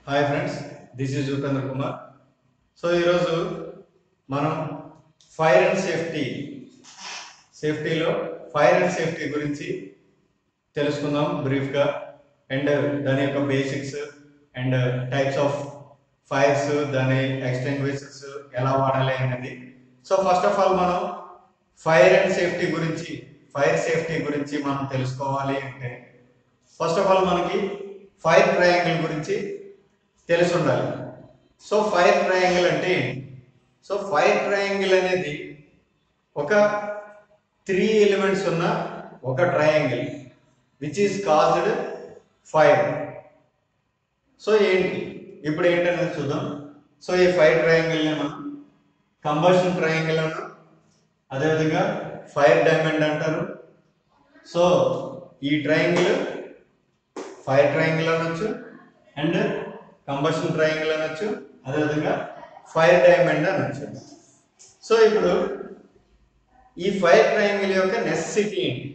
hi friends this is Upendra Kumar so ఈరోజు మనం fire and safety సేఫ్టీలో ఫైర్ అండ్ సేఫ్టీ గురించి తెలుసుకుందాం బ్రీఫ్గా అండ్ దాని యొక్క basics and types of fires దాని ఎక్స్టెంగ్విషర్స్ ఎలా వాడాలి అనేది సో ఫస్ట్ ఆఫ్ ఆల్ మనం ఫైర్ అండ్ సేఫ్టీ గురించి ఫైర్ సేఫ్టీ గురించి మనం తెలుసుకోవాలి అంటే ఫస్ట్ ఆఫ్ ఆల్ మనకి ఫైర్ ట్రయాంగిల్ గురించి తెలిసి ఉండాలి సో ఫైర్ ట్రయాంగిల్ అంటే ఏంటి సో ఫైర్ ట్రయాంగిల్ అనేది ఒక త్రీ ఎలిమెంట్స్ ఉన్న ఒక triangle which is caused fire so ఏంటి ఇప్పుడు ఏంటనేది చూద్దాం సో ఈ ఫైర్ ట్రయాంగిల్ని మనం కంబషన్ ట్రయాంగిల్ అన్నాం అదేవిధంగా ఫైర్ డైమండ్ అంటారు సో ఈ ట్రయాంగిల్ ఫైర్ ట్రయాంగిల్ అనొచ్చు అండ్ కంబషన్ ట్రయాంగిల్ అనొచ్చు అదేవిధంగా ఫైర్ డైమండ్ అనొచ్చు సో ఇప్పుడు ఈ ఫైర్ ట్రయాంగిల్ యొక్క నెసెసిటీ ఏంటి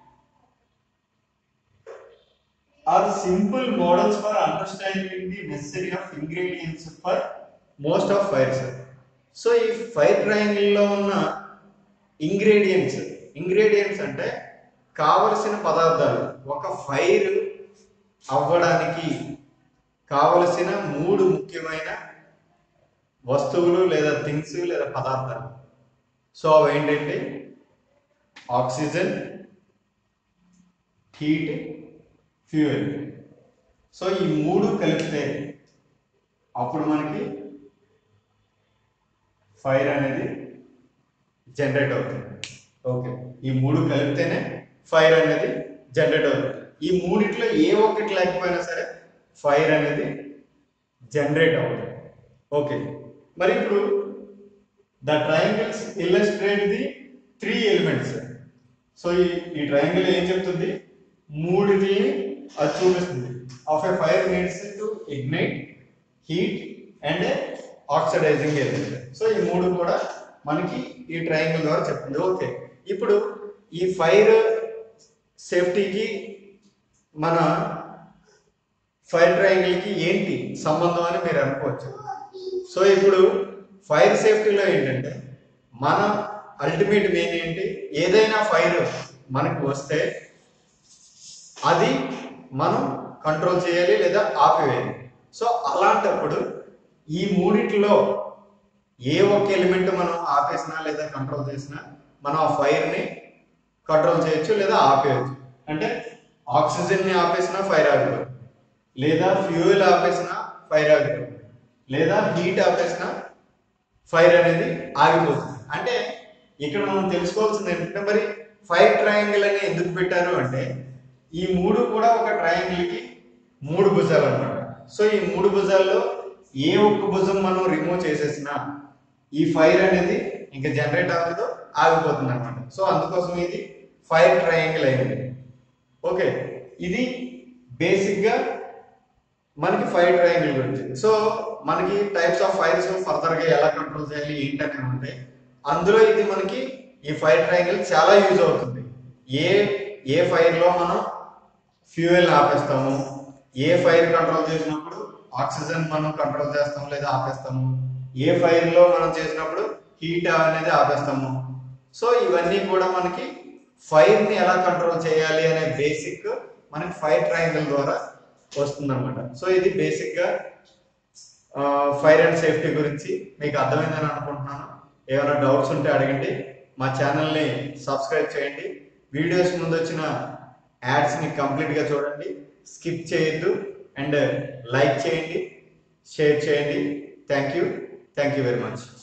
are simple models for understanding the necessary of ingredients for most of fires so ఈ ఫైర్ ట్రయాంగిల్లో ఉన్న ఇంగ్రీడియంట్స్ ఇంగ్రీడియంట్స్ అంటే కావలసిన పదార్థాలు ఒక ఫైర్ అవ్వడానికి కావలసిన మూడు ముఖ్యమైన వస్తువులు లేదా థింగ్స్ లేదా పదార్థాలు సో అవి ఏంటంటే ఆక్సిజన్ హీట్ ఫ్యూయల్ సో ఈ మూడు కలిపితే అప్పుడు మనకి ఫైర్ అనేది జనరేట్ అవుతుంది ఓకే ఈ మూడు కలిపితేనే ఫైర్ అనేది జనరేట్ అవుతుంది ఈ మూడిట్లో ఏ ఒక్కటి లేకపోయినా సరే ఫైర్ అనేది జనరేట్ అవుతుంది ఓకే మరి ఇప్పుడు the triangles illustrate the three elements so ఈ ఈ ట్రయాంగిల్ ఏం చెప్తుంది మూడిటిని అది చూపిస్తుంది of a fire needs to ignite heat and oxidizing agent so ఈ మూడు కూడా మనకి ఈ ట్రయాంగిల్ ద్వారా చెప్తుంది ఓకే ఇప్పుడు ఈ ఫైర్ సేఫ్టీకి మన ఫైర్ ట్రయాంగిల్కి ఏంటి సంబంధం అని మీరు అనుకోవచ్చు సో ఇప్పుడు ఫైర్ సేఫ్టీలో ఏంటంటే మన అల్టిమేట్ మెయిన్ ఏంటి ఏదైనా ఫైర్ మనకు వస్తే అది మనం కంట్రోల్ చేయాలి లేదా ఆపివేయాలి సో అలాంటప్పుడు ఈ మూడిట్లో ఏ ఒక్క ఎలిమెంట్ మనం ఆపేసినా లేదా కంట్రోల్ చేసినా మనం ఆ ఫైర్ని కంట్రోల్ చేయొచ్చు లేదా ఆపేయచ్చు అంటే ఆక్సిజన్ని ఆపేసినా ఫైర్ ఆగిపోతుంది లేదా ఫ్యూయల్ ఆపేసినా ఫైర్ ఆగిపోతుంది లేదా హీట్ ఆపేసినా ఫైర్ అనేది ఆగిపోతుంది అంటే ఇక్కడ మనం తెలుసుకోవాల్సింది ఏంటంటే మరి ఫైర్ ట్రయాంగిల్ అని ఎందుకు పెట్టారు అంటే ఈ మూడు కూడా ఒక ట్రయాంగిల్ కి మూడు భుజాలు అన్నమాట సో ఈ మూడు భుజాల్లో ఏ ఒక్క భుజం మనం రిమూవ్ చేసేసినా ఈ ఫైర్ అనేది ఇంకా జనరేట్ అవ్వదు ఆగిపోతుంది అనమాట సో అందుకోసం ఇది ఫైర్ ట్రయాంగిల్ అయింది ఓకే ఇది బేసిక్ గా మనకి ఫైర్ ట్రయాంగిల్ గురించి సో మనకి టైప్స్ ఆఫ్ ఫైర్స్ ఫర్దర్ గా ఎలా కంట్రోల్ చేయాలి ఏంటనేవి ఉంటాయి అందులో ఇది మనకి ఈ ఫైర్ ట్రయాంగిల్ చాలా యూజ్ అవుతుంది ఏ ఏ ఫైర్ లో మనం ఫ్యూయల్ ఆపేస్తాము ఏ ఫైర్ కంట్రోల్ చేసినప్పుడు ఆక్సిజన్ మనం కంట్రోల్ చేస్తాము లేదా ఆపేస్తాము ఏ ఫైర్ లో మనం చేసినప్పుడు హీట్ అనేది ఆపేస్తాము సో ఇవన్నీ కూడా మనకి ఫైర్ ని ఎలా కంట్రోల్ చేయాలి అనే బేసిక్ మనకి ఫైర్ ట్రయాంగిల్ ద్వారా వస్తుందన్నమాట సో ఇది బేసిక్ గా ఫైర్ అండ్ సేఫ్టీ గురించి మీకు అర్థమైందని అనుకుంటున్నాను ఏమైనా డౌట్స్ ఉంటే అడగండి మా ఛానల్ని సబ్స్క్రైబ్ చేయండి వీడియోస్ ముందు వచ్చిన యాడ్స్ని కంప్లీట్గా చూడండి స్కిప్ చేయొద్దు అండ్ లైక్ చేయండి షేర్ చేయండి thank you thank you very much